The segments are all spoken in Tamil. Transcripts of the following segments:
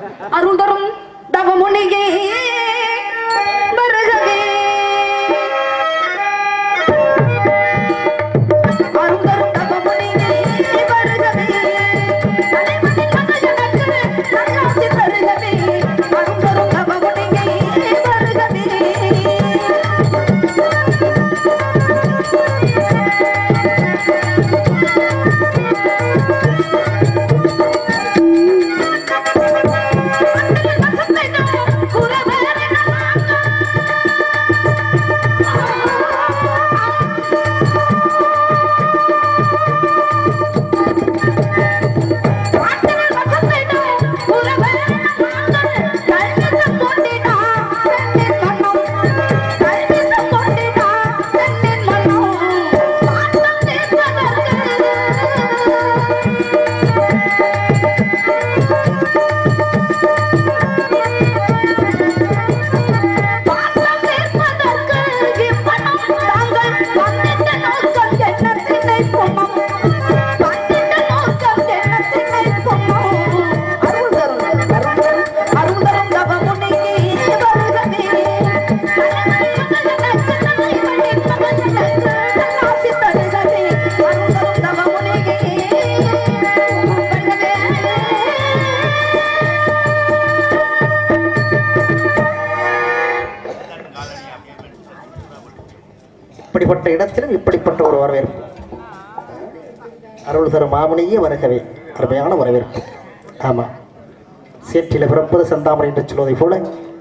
அருள் தரும் தவமுனியே வருகவே அருள் தரும் தவமுனியே வருகவே தலைவனின் மகள் எனக்கு நல்லாசி தருகவே அருள் தரும் தவமுனியே வருகவே இப்படிப்பட்ட இடத்திலும் இப்படிப்பட்ட ஒரு வரவேற்பு அருள் தரும் மாமணியே வருகவே அருமையான வரவேற்பு ஆமா சேற்றில பிறப்பது செந்தாமரை என்று சொல்வதை போல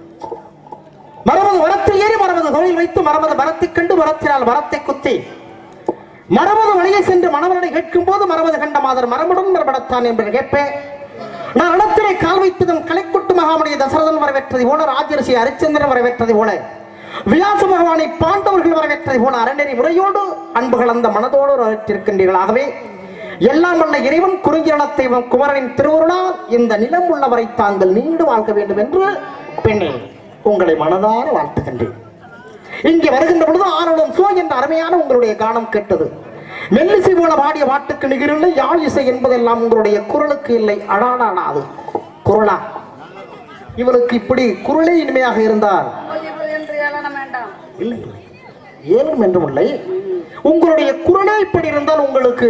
மரமது மரத்தில் ஏறி மரமது தொழில் வைத்து மரமது மரத்தைக் கண்டு மரத்தினால் மரத்தை குத்தி மரமது வழியே சென்று மணவரனை கேட்கும் போது மரமது கண்ட மாதர் மரமுடன் மரபடத்தான் என்று கேட்பேன் நான் இடத்திலே கால் வைத்ததும் கலைக்குட்டு மகாமணிய தசரதன் வரவேற்றதை போல ராஜரிஷி ஹரிச்சந்திரன் வரவேற்றதை போல வியாச பகவானை பாண்டவர்கள் வரவேற்றதை போல அறநெறி முறையோடு அன்புகள் அந்த மனதோடு வரவேற்றிருக்கின்றீர்கள் ஆகவே எல்லாம் வல்ல இறைவன் குறிஞ்சிரணத்தை குமரனின் திருவுருளால் இந்த நிலம் உள்ளவரை தாங்கள் நீண்டு வாழ்க வேண்டும் என்று பெண்ணே உங்களை மனதார வாழ்த்துகின்றேன் இங்கே வருகின்ற பொழுது ஆரோடும் சோ என்ற அருமையான உங்களுடைய கானம் கேட்டது மெல்லிசை போல பாடிய பாட்டுக்கு நிகரில்லை யாழ் இசை என்பதெல்லாம் உங்களுடைய குரலுக்கு இல்லை அடாடாடா அது குரலா இவனுக்கு இப்படி குரலே இனிமையாக இருந்தால் என்று ஏளனம் வேண்டாம் இல்லை இல்லை. ஏனும் என்றும் இல்லை உங்களுடைய குரலே இப்படி இருந்தால் உங்களுக்கு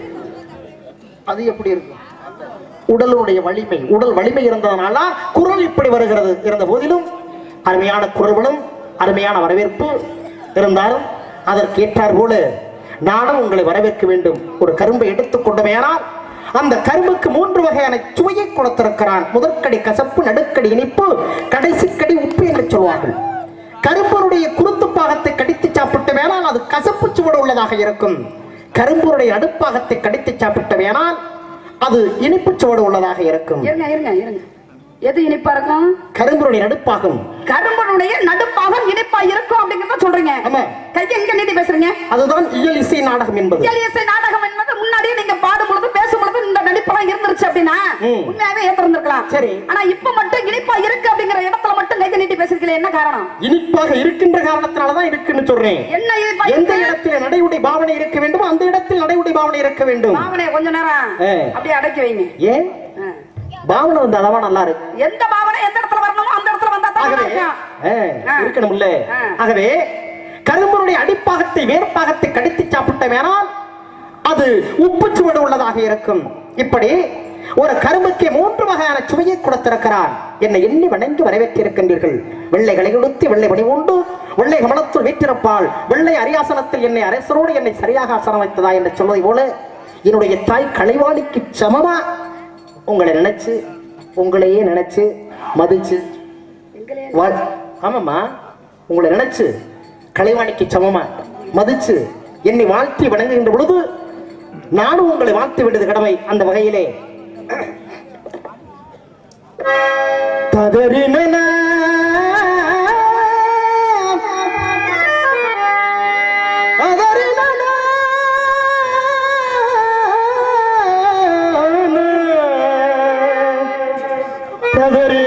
அது எப்படி இருக்கும் உடலுடைய வலிமை உடல் வலிமை இருந்ததனால குரல் இப்படி வருகிறது இருந்த போதிலும் அருமையான குரல்களும் அருமையான வரவேற்பு இருந்தாலும் அதற்கு ஏற்றார் போல நானும் உங்களை வரவேற்க வேண்டும் ஒரு கரும்பை எடுத்துக் கொண்டமையானால் அந்த கரும்புக்கு மூன்று வகையான சுவையை கொடுத்திருக்கிறான் முதற்கடி கசப்பு நடுக்கடி இனிப்பு கடைசிக்கடி உப்பு என்று சொல்வார்கள் கரும்பருடைய குருத்து பாகத்தை கடித்து சாப்பிட்ட வேணால் அது கசப்பு சுவடு உள்ளதாக இருக்கும் கரும்புடைய அடுப்பாகத்தை கடித்து சாப்பிட்ட வேணால் அது இனிப்பு சுவடு உள்ளதாக இருக்கும் இருங்க இருங்க இருங்க எது இனிப்பா இருக்கும் கரும்புடைய நடுப்பாகும் கரும்பனுடைய நடுப்பாகம் இனிப்பா இருக்கும் அப்படிங்கறத சொல்றீங்க ஆமா. கையை எங்க நீட்டி பேசுறீங்க அதுதான் இயல் இசை நாடகம் என்பது இயலிசை நாடகம் என்பது முன்னாடியே நீங்க பாடும் பொழுது பேசும் பொழுது இந்த நடிப்பெல்லாம் இருந்துருச்சு அப்படின்னா ம். உண்மையாவே ஏத்திருந்திருக்கலாம் சரி. ஆனா இப்ப மட்டும் இனிப்பா இருக்கு அப்படிங்கிற இடத்துல மட்டும் கையை நீட்டி பேசுறீங்களே என்ன காரணம் இனிப்பாக இருக்கின்ற காரணத்தினாலதான் இருக்குன்னு சொல்றேன் என்ன இனிப்பா எந்த இருக்கு? இடத்தில் நடையுடை பாவனை இருக்க வேண்டும் அந்த இடத்தில் நடையுடை பாவனை இருக்க வேண்டும் பாவனையை கொஞ்ச நேரம் ஆ. அப்படியே அடக்கி வைங்க ஏன் ஆ. பாவனை வந்து அளவா நல்லா இருக்கு எந்த பாவனை எந்த இடத்துல வரணுமோ அந்த இடத்துல வந்தா தான் நல்லா ஆகவே இருக்கும். ஆ, ஆ. இருக்கணும்ல ஆ. ஆகவே கரும்பனுடைய அடிப்பாகத்தை வேர்ப்பாகத்தை கடித்து சாப்பிட்ட வேணால் அது உப்பு சுவடு உள்ளதாக இருக்கும் இப்படி ஒரு கரும்புக்கு மூன்று வகையான சுவையை கொடுத்திருக்கிறார் என்னை எண்ணி வணங்கி வரவேற்றிருக்கின்றீர்கள் வெள்ளை களை கொடுத்து வெள்ளை பணி உண்டு வெள்ளை கமலத்துள் வீற்றிருப்பாள் வெள்ளை அரியாசனத்தில் என்னை அரசரோடு என்னை சரியாக ஆசனம் வைத்ததா என்று சொல்வதை போல என்னுடைய தாய் கலைவாணிக்கு சமமா உங்களை நினைச்சு உங்களையே நினைச்சு மதிச்சு வா- ஆமாம்மா உங்களை நினைச்சு கலைவாணிக்கு சமமா மதிச்சு என்னை வாழ்த்தி வணங்குகின்ற பொழுது நானும் உங்களை வாழ்த்து விடுது கடமை அந்த வகையிலே ததறின தவறி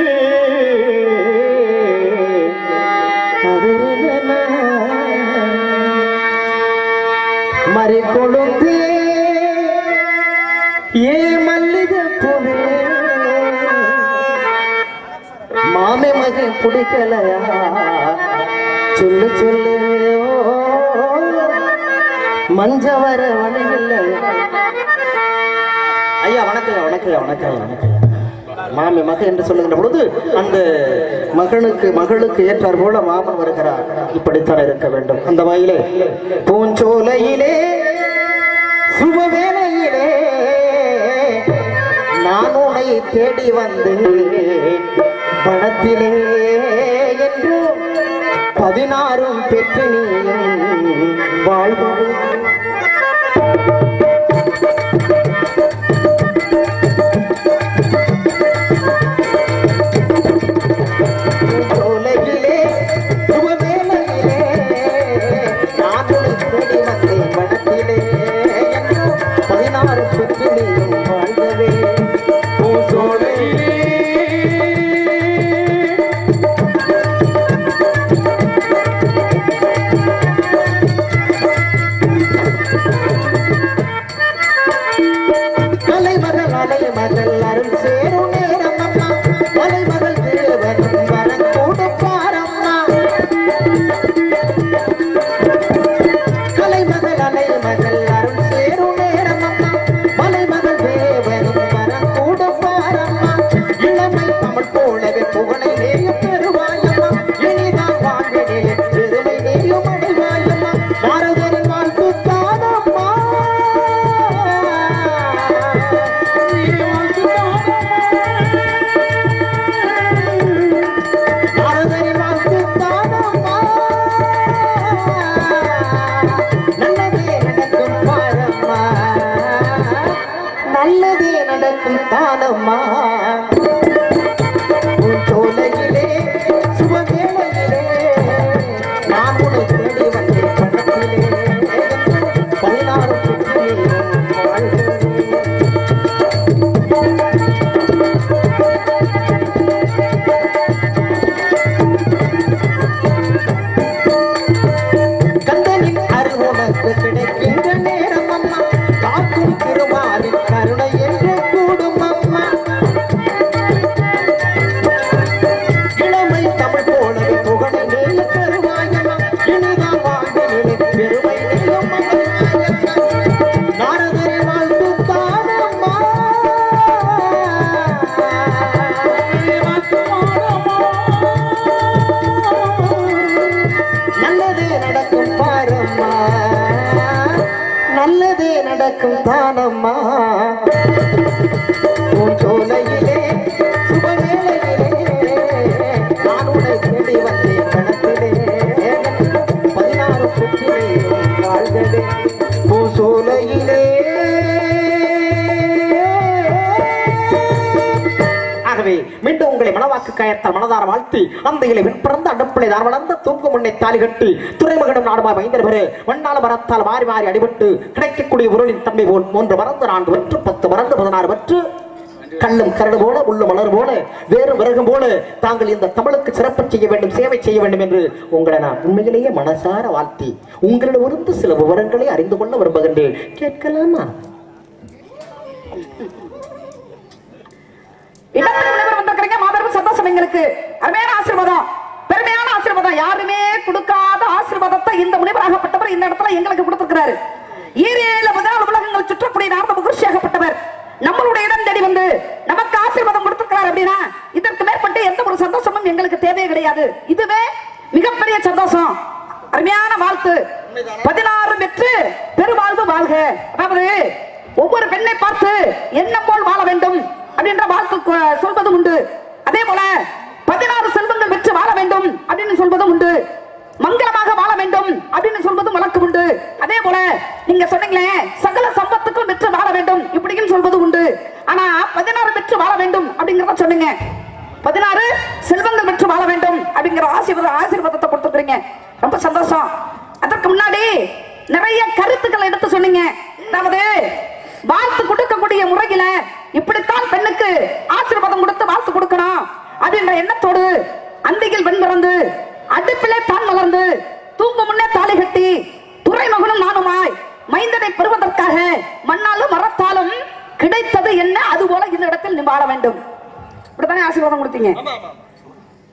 மறி கொழுந்து ஏ மல்லிகை பூவே மாமே மகன் பிடிக்கலையா சொல்லு சொல்லு ஓ, மஞ்ச வர வழியில் ஐயா வணக்கம் வணக்கம் வணக்கம் வணக்கம் மாமி மகன் என்று சொல்லுகின்ற பொழுது அந்த மகனுக்கு மகளுக்கு ஏற்றார் போல மாமன் வருகிறார் இப்படித்தான் இருக்க வேண்டும் அந்த வகையிலே பூஞ்சோலையிலே சுபவேளையிலே நான் உன்னை தேடி வந்து பணத்திலே என்று பதினாறும் பெற்று நீயும் வாழ்வது உலகிலே சுபவேளையிலே நான் உன்னை தேடி வந்தேன் பணத்திலே என்று பதினாறு பெற்று நீயும் வாழ்கவே பூசோலையிலே அலைமகள் அலைமகள் அருள் சேரும் நேரம் அம்மா அலைமகள் தேவனும் வரம் கொடுப்பாரம்மா கலைமகள் அலைமகள் அருள் சேரும் நேரம் அம்மா மலைமகள் தேவனும் வரம் கொடுப்பாரம்மா இளமை தமிழ் போலவே புகழை நேயும் பெறுவாயம்மா இனிதான் வாழ்விலே பெருமை நேயும் அடைவாயம்மா பாரதரின் வாழ்த்து தானம்மா பாரதரின் வாழ்த்து தானம்மா நல்லதே நடக்கும் பாரம்மா நல்லதே நடக்கும் தானம்மா உன் தோலையிலே சுபவேளையிலே நான் உன்னை தேடி வந்தேன் பக்கத்திலே பதினாறு சுற்றிலே வாழ்கிறேன் கந்தனின் அருள் உனக்கு கிடைக்கின்ற நேரம் அம்மா காக்கும் திருமாலின் கருணை என்று கூடும் அம்மா இளமை தமிழ் போலவே புகழை நீ பெருமாயம்மா இனிதான் வாழ்விலே பெருமை நீயும் மகனாயம்மா நாரதரை வாழ்த்து தானம்மா நல்லதே நடக்கும் பாரம்மா நல்லதே நடக்கும் தானம்மா உன் சோலையிலே சுபவேளையிலே நான் உன்னை தேடி வந்தேன் கணத்திலே பதினாறு சுற்றிலே வாழ்களே உன் சோலையிலே ஆகவே மீண்டும் உங்களை மனவாக்கு காயத்தால் மனதார வாழ்த்தி அந்த இலை பிறந்த அடுப்பிலை தார் வளர்ந்த தூங்கும் முன்னை தாலி கட்டி துறைமகனும் நாடுமா மைந்தர் பெரு மண்ணால மரத்தால் மாறி மாறி அடிபட்டு கிடைக்கக்கூடிய உருளின் தன்மை போல் மூன்று மறந்து நான்கு வெற்று பத்து மறந்து பதினாறு வெற்று கல்லும் கரடு போல உள்ள மலர் போல வேறு விறகும் போல தாங்கள் இந்த தமிழுக்கு சிறப்பு செய்ய வேண்டும் சேவை செய்ய வேண்டும் என்று உங்களை நான் உண்மையிலேயே மனசார வாழ்த்தி உங்களிடமிருந்து சில விவரங்களை அறிந்து கொள்ள விரும்புகின்றேன் கேட்கலாமா இடத்துல விளைவர் வந்திருக்கிறீங்க மாபெரும் சந்தோஷம் எங்களுக்கு அருமையான ஆசீர்வாதம் பெருமையான ஆசீர்வாதம் யாருமே கொடுக்காத ஆசீர்வாதத்தை இந்த முனிவராகப்பட்டவர் இந்த இடத்துல எங்களுக்கு கொடுத்திருக்கிறாரு ஈரேழு பதினாலு உலகங்கள் சுற்றக்கூடிய நார்ந்த மகிழ்ச்சியாகப்பட்டவர் நம்மளுடைய இடம் தேடி வந்து நமக்கு ஆசீர்வாதம் கொடுத்திருக்கிறார் அப்படின்னா இதற்கு மேற்பட்டு எந்த ஒரு சந்தோஷமும் எங்களுக்கு தேவையே கிடையாது இதுவே மிகப்பெரிய சந்தோஷம் அருமையான வாழ்த்து பதினாறு பெற்று பெருவாழ்வு வாழ்க அதாவது ஒவ்வொரு பெண்ணை பார்த்து எண்ணம் போல் வாழ வேண்டும் அப்படின்ற வாழ்த்து கு- சொல்வதும் உண்டு அதே போல பதினாறு செல்வங்கள் பெற்று வாழ வேண்டும் அப்படின்னு சொல்வதும் உண்டு மங்களமாக வாழ வேண்டும் அப்படின்னு சொல்வதும் வழக்கம் உண்டு அதே போல நீங்க சொன்னீங்களே சகல சம்பத்துக்கும் பெற்று வாழ வேண்டும் இப்படியும் சொல்வது உண்டு ஆனா பதினாறு பெற்று வாழ வேண்டும் அப்படிங்கறத சொன்னீங்க பதினாறு செல்வங்கள் பெற்று வாழ வேண்டும் அப்படிங்கிற ஆசீர்வாத ஆசீர்வாதத்தை கொடுத்துருக்கீங்க ரொம்ப சந்தோஷம் அதற்கு முன்னாடி நிறைய கருத்துக்களை எடுத்து சொன்னீங்க அதாவது வாழ்த்து கொடுக்கக்கூடிய முறையில இப்படித்தான் பெண்ணுக்கு ஆசீர்வாதம் கொடுத்து வாழ்த்து கொடுக்கணும் அப்படின்ற எண்ணத்தோடு அந்தியில் வெண் பிறந்து அடுப்பிலே தான் வளர்ந்து தூங்கும் முன்னே தாலி கட்டி துறைமகனும் நானுமாய் மைந்தனை பெறுவதற்காக மண்ணாலும் மரத்தாலும் கிடைத்தது என்ன அது போல இந்த இடத்தில் நீ வாழ வேண்டும் இப்படித்தானே ஆசீர்வாதம் கொடுத்தீங்க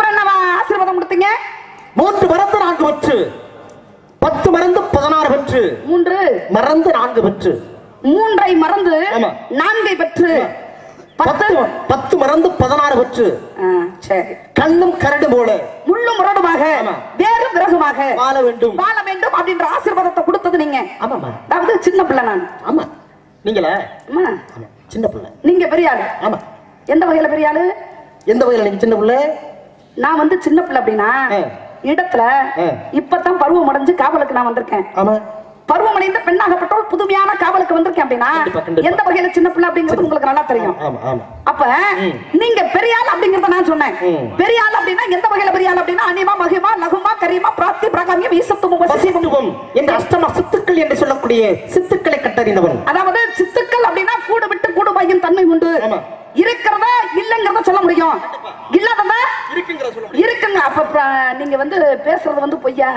அப்புறம் என்ன ஆசீர்வாதம் கொடுத்தீங்க மூன்று மறந்து நான்கு பெற்று பத்து மறந்து பதினாறு பெற்று மூன்று மறந்து நான்கு பெற்று மூன்றை மறந்து ஆமா. நான்கை பெற்று பத்து பத்து பத்து மறந்து பதினாறு பெற்று ஆ, சரி கண்ணும் கரடு போல முள்ளும் முரடுமாக ஆமா. வேறு விறகுமாக வாழ வேண்டும் வாழ வேண்டும் அப்படின்ற ஆசீர்வாதத்தை கொடுத்தது நீங்க ஆமாமா அதாவது சின்ன பிள்ளை நான் ஆமா நீங்களா அம்மா, ஆமா சின்ன பிள்ளை நீங்க பெரிய ஆளு ஆமா எந்த வகையில பெரிய ஆளு எந்த வகையில நீங்க சின்ன பிள்ளை நான் வந்து சின்ன பிள்ளை அப்படின்னா ஆ. இடத்துல ஆ. இப்பதான் பருவம் அடைஞ்சு காவலுக்கு நான் வந்திருக்கேன் ஆமா பருவமடைந்த பெண்ணாகப்பட்டவள் புதுமையான காவலுக்கு வந்திருக்கேன் அப்படின்னா கண்டிப்பா, கண்டிப்பா. எந்த வகையில சின்ன பிள்ளை அப்படிங்கிறது உங்களுக்கு நல்லா தெரியும் ஆமா ஆமா அப்ப நீங்க பெரிய ஆள் அப்படிங்கறத நான் சொன்னேன் ம். பெரிய ஆள் அப்படின்னா எந்த வகையில பெரிய ஆள் அப்படின்னா அனிமா மகிமா லகுமா கரிமா பிராப்தி பிரகாமியம் ஈசத்துவம் வசிவம் வசித்துவம் என்ற அஷ்டம சித்துக்கள் என்று சொல்லக்கூடிய சித்துக்களை கட்டறிந்தவன் அதாவது சித்துக்கள் அப்படின்னா கூடு விட்டு கூடு பாயும் தன்மை உண்டு ஆமா. இருக்கிறத இல்லங்கிறத சொல்ல முடியும் இல்லாதத இருக்குங்கிற சொல்ல இருக்குங்க அப்ப ப- நீங்க வந்து பேசுறது வந்து பொய்யா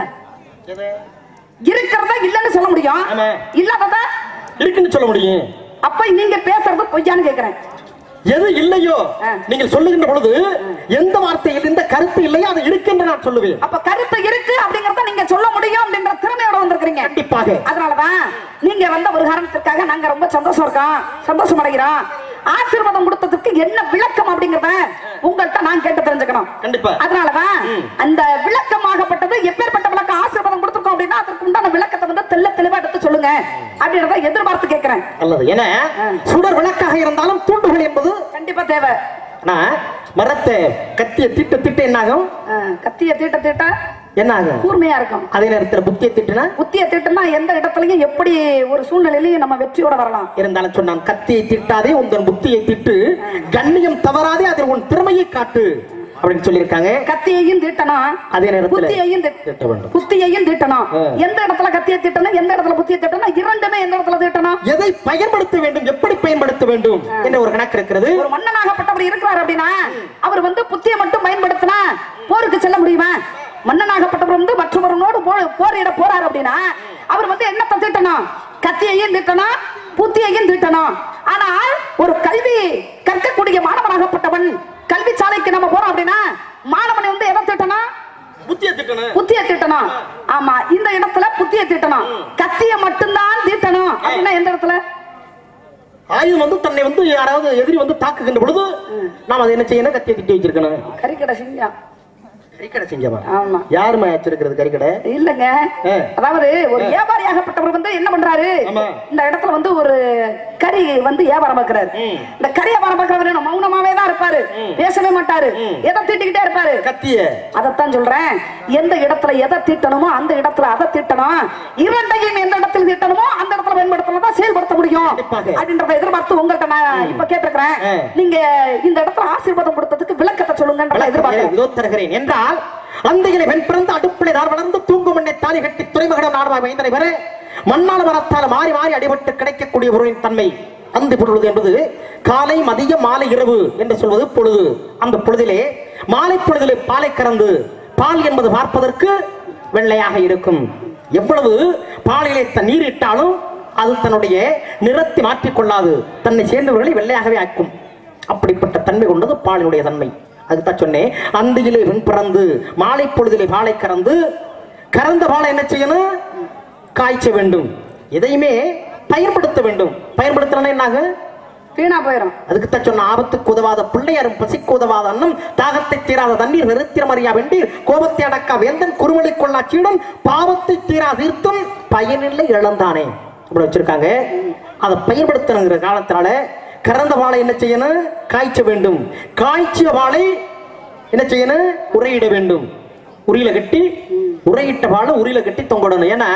இருக்கிறத இல்லன்னு சொல்ல முடியும் ஆமா. இல்லாதத இருக்குன்னு சொல்ல முடியும் அப்ப நீங்க பேசுறது பொய்யான்னு கேக்குறேன் எது இல்லையோ ஆ. நீங்கள் சொல்லுகின்ற பொழுது எந்த வார்த்தையில் இந்த கருத்து இல்லையோ அது இருக்குன்னு நான் சொல்லுவேன் அப்ப கருத்து இருக்கு அப்படிங்கறத நீங்க சொல்ல முடியும் அப்படின்ற திறமையோட வந்திருக்கிறீங்க கண்டிப்பாக அதனாலதான் நீங்க வந்த ஒரு காரணத்திற்காக நாங்க ரொம்ப சந்தோஷம் இருக்கோம் சந்தோஷம் அடைகிறோம் ஆசீர்வாதம் கொடுத்ததுக்கு என்ன விளக்கம் அப்படிங்கறத உங்கள்கிட்ட நான் கேட்டு தெரிஞ்சுக்கணும் கண்டிப்பா அதனாலதான் அந்த விளக்கமாகப்பட்டது எப்பேற்பட்ட விளக்கம் ஆசீர்வாதம் கொடுத்திருக்கோம் அப்படின்னா அதற்கு உண்டான விளக்கத்தை வந்து தெள்ள தெளிவா எடுத்து சொல்லுங்க அப்படின்றத எதிர்பார்த்து கேட்கிறேன் அல்லது ஏன்னா சுடர் விளக்காக இருந்தாலும் தூண்டுகள் என்பது கண்டிப்பா தேவை ஆனா மரத்தை கத்திய திட்ட திட்ட என்ன ஆகும் ஆ, கத்திய தீட்ட தீட்ட என்ன ஆகும் கூர்மையா இருக்கும் அதே நேரத்துல புத்திய திட்டுனா புத்திய தீட்டுனா எந்த இடத்துலயும் எப்படி ஒரு சூழ்நிலையிலையும் நம்ம வெற்றியோட வரலாம் இருந்தாலும் சொன்னான் கத்தியை திட்டாதே உன் புத்தியை திட்டு கண்ணியம் தவறாதே அதில் உன் திறமையை காட்டு அப்படின்னு சொல்லியிருக்காங்க கத்தியையும் தீட்டணும் அதே நேரத்துல புத்தியையும் தீ- திட்ட வேண்டும் புத்தியையும் தீட்டணும் ஆ. எந்த இடத்துல கத்திய தீட்டணும் எந்த இடத்துல புத்திய தீட்டணும் இரண்டுமே எந்த இடத்துல தீட்டணும் எதை பயன்படுத்த வேண்டும் எப்படி பயன்படுத்த வேண்டும் என்ற ஒரு கணக்கு இருக்கிறது ஒரு மன்னனாகப்பட்டவர் இருக்கிறார் அப்படின்னா அவர் வந்து புத்தியை மட்டும் பயன்படுத்தினா போருக்கு செல்ல முடியுமா மன்னனாகப்பட்டவர் வந்து மற்றவர்களோடு போ- போரிட போறார் அப்படின்னா அவர் வந்து என்னத்தை தீட்டணும் கத்தியையும் தீட்டணும் புத்தியையும் தீட்டணும் ஆனால் ஒரு கல்வி கற்கக்கூடிய மாணவனாகப்பட்டவன் கல்வி சாலைக்கு நம்ம போறோம் அப்படின்னா மாணவனை வந்து எதை தீட்டணும் புத்தியை திட்டணும் புத்திய தீட்டணும் ஆமா இந்த இடத்துல புத்திய தீட்டணும் கத்திய மட்டும்தான் தீட்டணும் அப்படின்னா எந்த இடத்துல ஆயுதம் வந்து தன்னை வந்து யாராவது எதிரி வந்து தாக்குகின்ற பொழுது நாம் அதை என்ன செய்யணும் கத்தியை திட்டி வச்சிருக்கணும் கறிக்கடை சிங்கம் கறிக்கடை செஞ்சமா ஆமா யாருமா வச்சிருக்கிறது கறிக்கடை இல்லங்க ஆ. அதாவது ஒரு வியாபாரியாகப்பட்டவர் வந்து என்ன பண்றாரு ஆமா. இந்த இடத்துல வந்து ஒரு கறி வந்து வியாபாரம் பார்க்கிறாரு ம். இந்த கறி வியாபாரம் பார்க்கிறவர் என்ன மௌனமாவே தான் இருப்பாரு பேசவே மாட்டாரு ம். எதை தீட்டிக்கிட்டே இருப்பாரு கத்திய அதைத்தான் சொல்றேன் எந்த இடத்துல எதை தீட்டணுமோ அந்த இடத்துல அதை தீட்டணும் இரண்டையும் எந்த இடத்துல தீட்டணுமோ அந்த இடத்துல பயன்படுத்தணும் தான் செயல்படுத்த முடியும் கண்டிப்பாக. அப்படின்றத எதிர்பார்த்து உங்கள்கிட்ட நான் இப்ப கேட்டிருக்கிறேன் ஆ. நீங்க இந்த இடத்துல ஆசீர்வாதம் கொடுத்ததுக்கு விளக்கத்தை சொல்லுங்கன்ற எதிர்பார்க்கிறேன் இதோ தருகிறேன் என்றால் அந்த இலை வெண் பிறந்து அடுப்பிலே நான் வளர்ந்து தூங்கும் மண்ணை தாலி கட்டி துறைமகடம் நாடுவாய் மைந்தனை பெற மண்ணால் மரத்தால் மாறி மாறி அடிபட்டு கிடைக்கக்கூடிய பொருளின் தன்மை அந்த பொழுது என்பது காலை மதியம் மாலை இரவு என்று சொல்வது பொழுது அந்த பொழுதிலே மாலை பொழுதிலே பாலை கறந்து பால் என்பது பார்ப்பதற்கு வெள்ளையாக இருக்கும் எவ்வளவு பாலிலே த- நீர் இட்டாலும் அது தன்னுடைய நிறத்தை மாற்றிக் கொள்ளாது தன்னை சேர்ந்தவர்களை வெள்ளையாகவே ஆக்கும் அப்படிப்பட்ட தன்மை கொண்டது பாலினுடைய தன்மை அதுதான் சொன்னேன் அந்தியிலே வெண் பிறந்து மாலை பொழுதிலே பாலை கறந்து கறந்த பாலை என்ன செய்யணும் காய்ச்ச வேண்டும் எதையுமே பயன்படுத்த வேண்டும் பயன்படுத்தலன்னா என்னாக வீணா போயிடும் அதுக்கு தான் சொன்ன ஆபத்துக்கு உதவாத பிள்ளையாரும் பசிக்கு உதவாத அன்னம் தாகத்தை தீராத தண்ணீர் நிறுத்திரம் அறியா வெண்டீர் கோபத்தை அடக்கா வேந்தன் குறுமலை கொள்ளா சீடன் பாவத்தை தீரா தீர்த்தும் பயனில்லை இழந்தானே அப்படி வச்சிருக்காங்க அதை பயன்படுத்தணுங்கிற காலத்தினால கறந்த வாழை என்ன செய்யணும் காய்ச்ச வேண்டும் காய்ச்சிய வாழை என்ன செய்யணும் உரையிட வேண்டும் உரியில கட்டி உரையிட்ட வாழை உரியில கட்டி தொங்கிடணும் ஏன்னா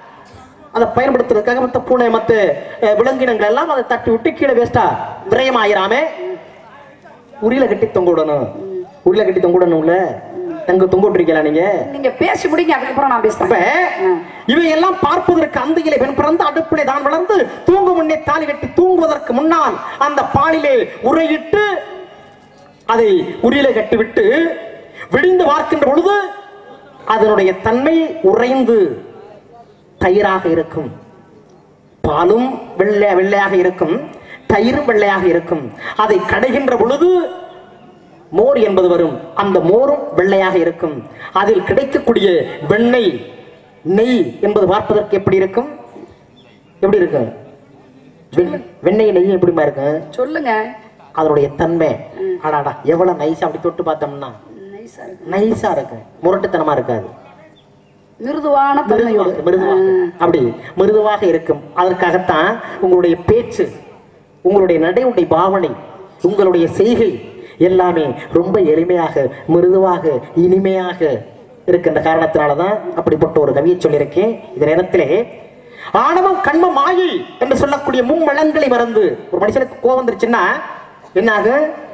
அதை பயன்படுத்துறதுக்காக மற்ற பூனை மற்ற அஹ், விலங்கினங்கள் எல்லாம் அதை தட்டி விட்டு கீழே வேஸ்டா விரயம் ஆயிராம உரியில கட்டி தொங்க விடணும் உரியில கட்டி தொங்க விடணும்ல தங்க தொங்க விட்டுருக்கலாம் நீங்க நீங்க பேசி முடிங்க அதுக்கப்புறம் நான் அப்ப பேசுறேன் இவையெல்லாம் பார்ப்பதற்கு அந்த இலை பெண் பிறந்து அடுப்பிலே தான் வளர்ந்து தூங்கும் முன்னே தாலி கட்டி தூங்குவதற்கு முன்னால் அந்த பாலிலே உரையிட்டு அதை உரியில கட்டிவிட்டு விடிந்து பார்க்கின்ற பொழுது அதனுடைய தன்மை உறைந்து தயிராக இருக்கும் பாலும் வெள்ளை வெள்ளையாக இருக்கும் தயிரும் வெள்ளையாக இருக்கும் அதை கடைகின்ற பொழுது மோர் என்பது வரும் அந்த மோரும் வெள்ளையாக இருக்கும் அதில் கிடைக்கக்கூடிய வெண்ணெய் நெய் என்பது பார்ப்பதற்கு எப்படி இருக்கும் எப்படி இருக்கும் வெண்- வெண்ணெய் நெய் எப்படிமா இருக்கும் சொல்லுங்க அதனுடைய தன்மை அடாடா எவ்வளவு நைஸா அப்படி தொட்டு பார்த்தோம்னா நைஸா இருக்கு நைஸா இருக்கு முரட்டுத்தனமா இருக்காது மிருதுவான தன்மையோடு மிருதுவாக மிருதுவாக அப்படி மிருதுவாக இருக்கும் அதற்காகத்தான் உங்களுடைய பேச்சு உங்களுடைய நடை உடை பாவனை உங்களுடைய செய்கை எல்லாமே ரொம்ப எளிமையாக மிருதுவாக இனிமையாக இருக்கின்ற காரணத்தினாலதான் அப்படிப்பட்ட ஒரு கவியை சொல்லியிருக்கேன் இந்த நேரத்திலே ஆணவம் கண்மம் மாயை என்று சொல்லக்கூடிய மும்மலங்களை மறந்து ஒரு மனுஷனுக்கு கோபம் வந்துருச்சுன்னா என்னாக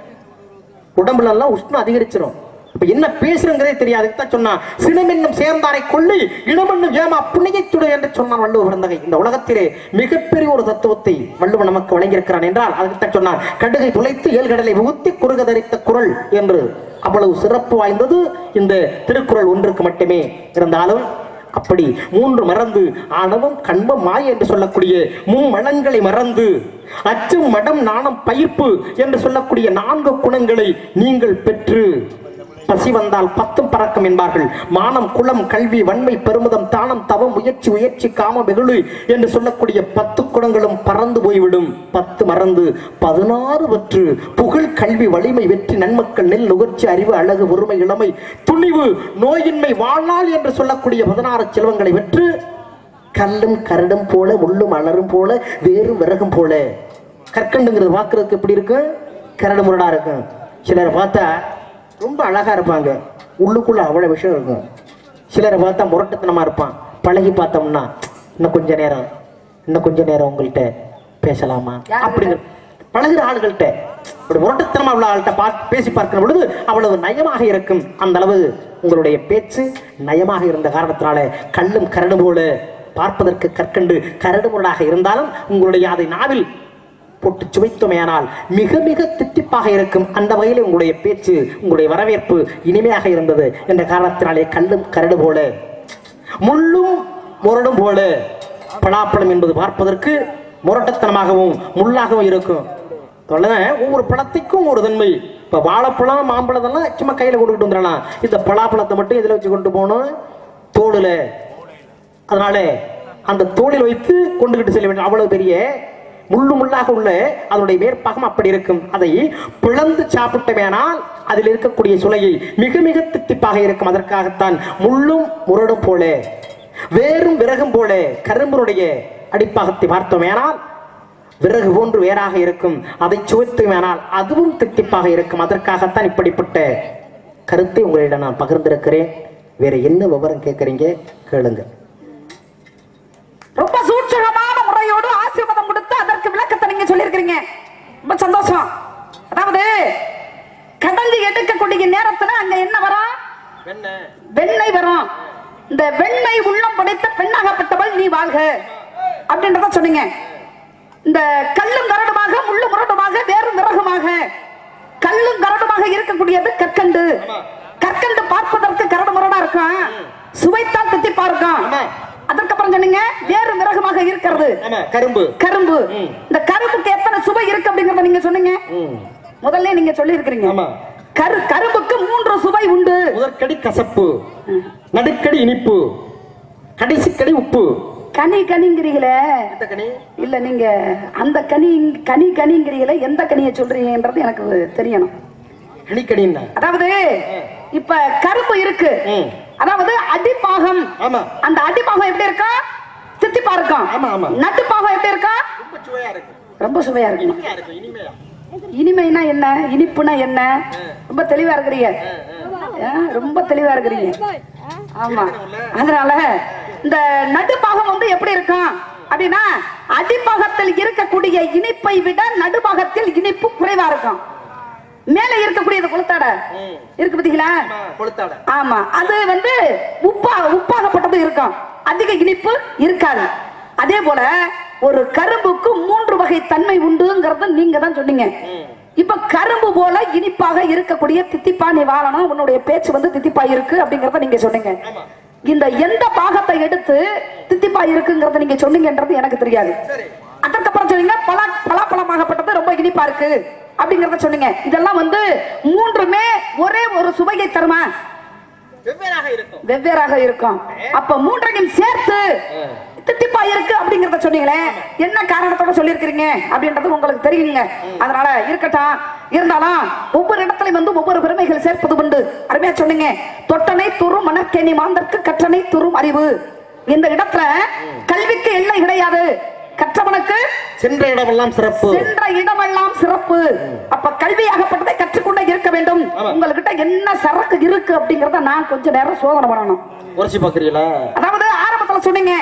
உடம்புல எல்லாம் உஷ்ணம் அதிகரிச்சிரும் இப்ப என்ன பேசுறங்கிறதே தெரியாது தான் சொன்னா சினமென்னும் சேர்ந்தாரை கொள்ளி இனமென்னும் ஏமா புண்ணியச்சுடு என்று சொன்னான் வள்ளுவர் பிறந்தகை இந்த உலகத்திலே மிகப்பெரிய ஒரு தத்துவத்தை வள்ளுவர் நமக்கு வழங்கியிருக்கிறான் என்றால் அதுக்குத்தான் சொன்னான் கடுகை துளைத்து ஏழ்கடலை உகுத்தி குறுக தரித்த குரல் என்று அவ்வளவு சிறப்பு வாய்ந்தது இந்த திருக்குறள் ஒன்றுக்கு மட்டுமே இருந்தாலும் அப்படி மூன்று மறந்து ஆணவம் கண்பம் மாய என்று சொல்லக்கூடிய மும்மலங்களை மறந்து அச்சம் மடம் நாணம் பயிர்ப்பு என்று சொல்லக்கூடிய நான்கு குணங்களை நீங்கள் பெற்று பசி வந்தால் பத்தும் பறக்கும் என்பார்கள் மானம் குளம் கல்வி வன்மை பெருமிதம் தானம் தவம் முயற்சி உயர்ச்சி காம வெகுளு என்று சொல்லக்கூடிய பத்து குணங்களும் பறந்து போய்விடும் பத்து மறந்து பதினாறு வற்று புகழ் கல்வி வலிமை வெற்றி நன்மக்கள் நெல் நுகர்ச்சி அறிவு அழகு ஒருமை இளமை துணிவு நோயின்மை வாழ்நாள் என்று சொல்லக்கூடிய பதினாறு செல்வங்களை வெற்று கல்லும் கரடும் போல முள்ளும் அலரும் போல வேறும் விறகும் போல கற்கண்டுங்கிறது பார்க்கறதுக்கு எப்படி இருக்கும் கரடு முரடா இருக்கும் சிலரை பார்த்தா ரொம்ப அழகா இருப்பாங்க உள்ளுக்குள்ள அவ்வளவு விஷயம் இருக்கும் சிலரை பார்த்தா முரட்டுத்தனமா இருப்பான் பழகி பார்த்தோம்னா இன்னும் கொஞ்ச நேரம் இன்னும் கொஞ்ச நேரம் உங்கள்கிட்ட பேசலாமா யாருகிட்ட? அப்படிங்கிற பழகுற ஆளுகள்கிட்ட ஒரு முரட்டுத்தனமா உள்ள ஆள்கிட்ட பார்த்து பேசி பார்க்கிற பொழுது அவ்வளவு நயமாக இருக்கும் அந்த அளவு உங்களுடைய பேச்சு நயமாக இருந்த காரணத்தினால கல்லும் கரடு போல பார்ப்பதற்கு கற்கண்டு கரடு முரடாக இருந்தாலும் உங்களுடைய அதை நாவில் போட்டு சுவைத்தமையானால் மிக மிக தித்திப்பாக இருக்கும் அந்த வகையில் உங்களுடைய பேச்சு உங்களுடைய வரவேற்பு இனிமையாக இருந்தது என்ற காரணத்தினாலே கல்லும் கரடு போல முள்ளும் முரடும் போல பலாப்பழம் என்பது பார்ப்பதற்கு முரட்டத்தனமாகவும் முள்ளாகவும் இருக்கும் அவ்வளவுதான் ஒவ்வொரு பழத்துக்கும் ஒரு தன்மை இப்ப வாழைப்பழம் மாம்பழத்தெல்லாம் சும்மா கையில கொண்டுகிட்டு வந்துடலாம் இந்த பலாப்பழத்தை மட்டும் எதுல வச்சு கொண்டு போகணும் தோளுல அதனால அந்த தோளில் வைத்து கொண்டுகிட்டு செல்ல வேண்டும் அவ்வளவு பெரிய முள்ளு முள்ளாக உள்ள அதனுடைய மேற்பாகம் அப்படி இருக்கும் அதை பிளந்து சாப்பிட்டமேனால் அதில் இருக்கக்கூடிய சுளையை மிக மிக தித்திப்பாக இருக்கும் அதற்காகத்தான் முள்ளும் முரடும் போல வேறும் விறகும் போல கரும்புடைய அடிப்பாகத்தை பார்த்தோமேனால் விறகு போன்று வேறாக இருக்கும் அதை சுவைத்துமேனால் அதுவும் தித்திப்பாக இருக்கும் அதற்காகத்தான் இப்படிப்பட்ட கருத்தை உங்களிடம் நான் பகிர்ந்திருக்கிறேன் வேற என்ன விவரம் கேட்கறீங்க கேளுங்க ரொம்ப சூட்சகமான முறையோடு ஆசீர்வாதம் கொடுத்து அதற்கு விளக்கத்தை நீங்க சொல்லியிருக்கிறீங்க ரொம்ப சந்தோஷம் அதாவது கடந்து எடுக்கக்கூடிய நேரத்துல அங்க என்ன வரும் வெண்ணெய் வரும் இந்த வெண்ணெய் உள்ளம் படைத்த பெண்ணாகப்பட்டவள் நீ வாழ்க அப்படின்றத சொன்னீங்க இந்த கல்லும் கரடுமாக முள்ளு முரடுமாக வேறும் விறகுமாக கல்லும் கரடுமாக இருக்கக்கூடியது கற்கண்டு கற்கண்டு பார்ப்பதற்கு கரடு முரடா இருக்கும் சுவைத்தால் தித்திப்பா இருக்கும் ஆமா. அதற்கப்புறம் சொன்னீங்க வேறு விறகுமாக இருக்கிறது ஆமா கரும்பு கரும்பு ம். இந்த கரும்புக்கு எத்தனை சுவை இருக்கு அப்படிங்கறத நீங்க சொன்னீங்க ம். முதல்ல நீங்க சொல்லி இருக்கிறீங்க ஆமா. கரு கரும்புக்கு மூன்று சுவை உண்டு முதற்கடி கசப்பு நடுக்கடி இனிப்பு கடைசி கடி உப்பு கனி கனிங்கிறீங்களே எந்த கனி இல்ல நீங்க அந்த கனி கனி கனிங்கிறீங்களே எந்த கனியை சொல்றீங்கன்றது எனக்கு தெரியணும் கனிக்கடின்னா அதாவது இப்ப கரும்பு இருக்கு ம். அதாவது அடிப்பாகம் ஆமா அந்த அடிப்பாகம் எப்படி இருக்கா தித்திப்பா இருக்கும் ஆமா, ஆமா. நட்டுப்பாகம் எப்படி இருக்கா ரொம்ப சுவையா இருக்கு ரொம்ப சுவையா இருக்கும் இனிமையா இருக்கு இனிமையா இனிமைனா என்ன இனிப்புனா என்ன ரொம்ப தெளிவா இருக்கிறீங்க ஆ, ரொம்ப தெளிவா இருக்கிறீங்க ஆமா அதனால இந்த நடுப்பாகம் வந்து எப்படி இருக்கும் அப்படின்னா அடிப்பாகத்தில் இருக்கக்கூடிய இனிப்பை விட நடுப்பாகத்தில் இனிப்பு குறைவா இருக்கும் மேல இருக்கக்கூடியது குளத்தாட இருக்கு பாத்தீங்களா கொளுத்தாட ஆமா அது வந்து உப்பா உப்பாகப்பட்டது இருக்கும் அதிக இனிப்பு இருக்காது அதே போல ஒரு கரும்புக்கு மூன்று வகை தன்மை உண்டுங்கிறத நீங்க தான் சொன்னீங்க இப்ப கரும்பு போல இனிப்பாக இருக்கக்கூடிய தித்திப்பா நீ வாழணும் உன்னுடைய பேச்சு வந்து தித்திப்பா இருக்கு அப்படிங்கறத நீங்க சொன்னீங்க இந்த எந்த பாகத்தை எடுத்து தித்திப்பா இருக்குங்கிறத நீங்க சொன்னீங்கன்றது எனக்கு தெரியாது அதற்கப்புறம் சொன்னீங்க பலா பலாப்பழமாகப்பட்டது ரொம்ப இனிப்பா இருக்கு அப்படிங்கறத சொன்னீங்க இதெல்லாம் வந்து மூன்றுமே ஒரே ஒரு சுவையை தருமா வெவ்வேறாக இருக்கும் வெவ்வேறாக இருக்கும் அப்ப மூன்றையும் சேர்த்து தித்திப்பா இருக்கு அப்படிங்கறத சொன்னீங்களே என்ன காரணத்தோட சொல்லியிருக்கிறீங்க அப்படின்றது உங்களுக்கு தெரியுங்க அதனால இருக்கட்டும் இருந்தாலும் ஒவ்வொரு இடத்துலயும் வந்து ஒவ்வொரு பெருமைகள் சேர்ப்பது உண்டு அருமையா சொன்னீங்க தொட்டனை துரும் மணற்கேணி மாந்தற்கு கற்றனை துரும் அறிவு இந்த இடத்துல கல்விக்கு எல்லை கிடையாது கற்றவனுக்கு சென்ற இடமெல்லாம் சிறப்பு சென்ற இடமெல்லாம் சிறப்பு அப்ப கல்வியாகப்பட்டதை கற்றுக்கொண்டே இருக்க வேண்டும் ஆமா. உங்ககிட்ட என்ன சரக்கு இருக்கு அப்படிங்கறத நான் கொஞ்ச நேரம் சோதனை பண்ணணும் உரைச்சி பாக்குறீங்களா அதாவது ஆரம்பத்துல சொன்னீங்க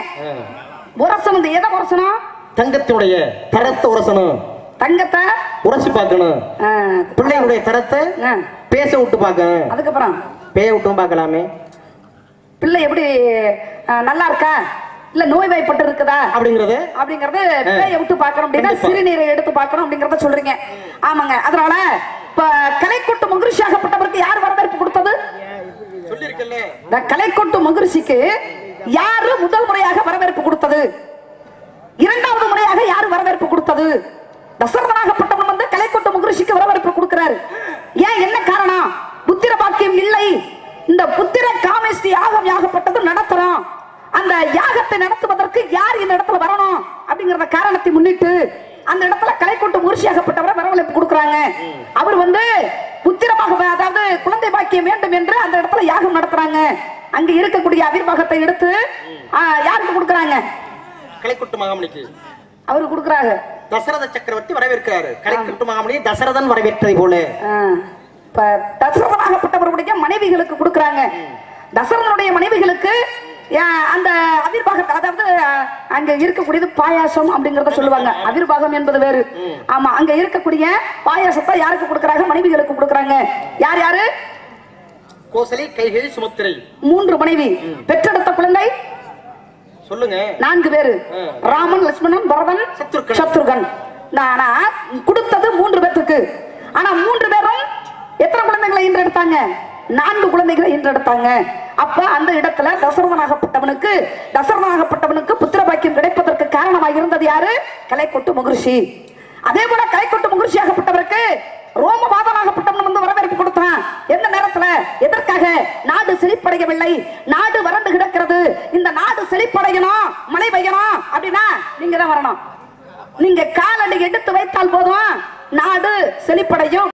உரசம் இந்த எதை உரசணும் தங்கத்தினுடைய தரத்தை உரசணும் தங்கத்தை உரைச்சி பார்க்கணும் ஆ, பிள்ளைகளுடைய தரத்தை ஆ, பேச விட்டு பார்க்கணும் அதுக்கப்புறம் பேய விட்டும் பார்க்கலாமே பிள்ளை எப்படி ஆ, நல்லா இருக்கா இல்ல நோய்வாய்ப்பட்டு இருக்குதா அப்படிங்கறது அப்படிங்கறது பேய விட்டு பார்க்கணும் அப்படின்னா கண்டிப்பா. சிறுநீரை எடுத்து பார்க்கணும் அப்படிங்கறத சொல்றீங்க ஆமாங்க அதனால இப்ப கலைக்கொட்டு மகிழ்ச்சியாகப்பட்டவருக்கு யார் வரவேற்பு கொடுத்தது சொல்லிருக்கல இந்த கலைக்கொட்டு மகிழ்ச்சிக்கு யாரு முதல் முறையாக வரவேற்பு கொடுத்தது இரண்டாவது முறையாக யாரு வரவேற்பு கொடுத்தது தசரதனாகப்பட்டவன் வந்து கலைக்கொட்டு மகிழ்ச்சிக்கு வரவேற்பு கொடுக்கிறாரு ஏன் என்ன காரணம் புத்திர பாக்கியம் இல்லை இந்த புத்திர காமேஷ்டி யாகம் யாகப்பட்டது நடத்துறோம் அந்த யாகத்தை நடத்துவதற்கு யார் இந்த இடத்துல வரணும் அப்படிங்கறத காரணத்தை முன்னிட்டு அந்த இடத்துல கலைக்கொட்டு முயற்சியாகப்பட்டவரை வரவழைப்பு கொடுக்கறாங்க அவர் வந்து புத்திரமாக அதாவது குழந்தை பாக்கியம் வேண்டும் என்று அந்த இடத்துல யாகம் நடத்துறாங்க அங்க இருக்கக்கூடிய அவிர்வாகத்தை எடுத்து ஆ, யாருக்கு கொடுக்கறாங்க கலைக்குட்டு மகாமணிக்கு அவரு கொடுக்கறாங்க தசரத சக்கரவர்த்தி வரவேற்கிறாரு கலைக்குட்டு மகாமணியை தசரதன் வரவேற்றதை போல ஆ, இப்ப தசரதனாகப்பட்டவருடைய மனைவிகளுக்கு கொடுக்கறாங்க தசரதனுடைய மனைவிகளுக்கு ஆ, அந்த அவிர்வாகத்தை அதாவது ஆ, அங்க இருக்கக்கூடியது பாயாசம் அப்படிங்கறத சொல்லுவாங்க அவிர்வாகம் என்பது வேறு ஆமா அங்க இருக்கக்கூடிய பாயாசத்தை யாருக்கு கொடுக்கறாங்க மனைவிகளுக்கு கொடுக்கறாங்க யார் யாரு கோசலை கைகை சுமத்திரை மூன்று மனைவி பெற்றெடுத்த குழந்தை சொல்லுங்க நான்கு பேரு ஆ. ராமன் லட்சுமணன் பரதன் சத்ருகன். சத்ருகன் ஆனா கொடுத்தது மூன்று பேத்துக்கு ஆனா மூன்று பேரும் எத்தனை குழந்தைகளை ஈன்றெடுத்தாங்க நான்கு குழந்தைகளை ஈன்றெடுத்தாங்க அப்ப அந்த இடத்துல தசரதனாகப்பட்டவனுக்கு தசரதனாகப்பட்டவனுக்கு புத்திர பாக்கியம் கிடைப்பதற்கு காரணமாக இருந்தது யாரு கலைக்கொட்டு மகிழ்ச்சி அதே போல கலைக்கொட்டு மகிழ்ச்சியாகப்பட்டவருக்கு ரோமபாதனாகப்பட்டவன் வந்து வரவேற்பு கொடுத்தான் எந்த நேரத்துல எதற்காக நாடு செழிப்படையவில்லை நாடு வறண்டு கிடக்கிறது இந்த நாடு செழிப்படையணும் மழை பெய்யணும் அப்படின்னா நீங்க தான் வரணும் நீங்க காலடி எடுத்து வைத்தால் போதும் நாடு செழிப்படையும்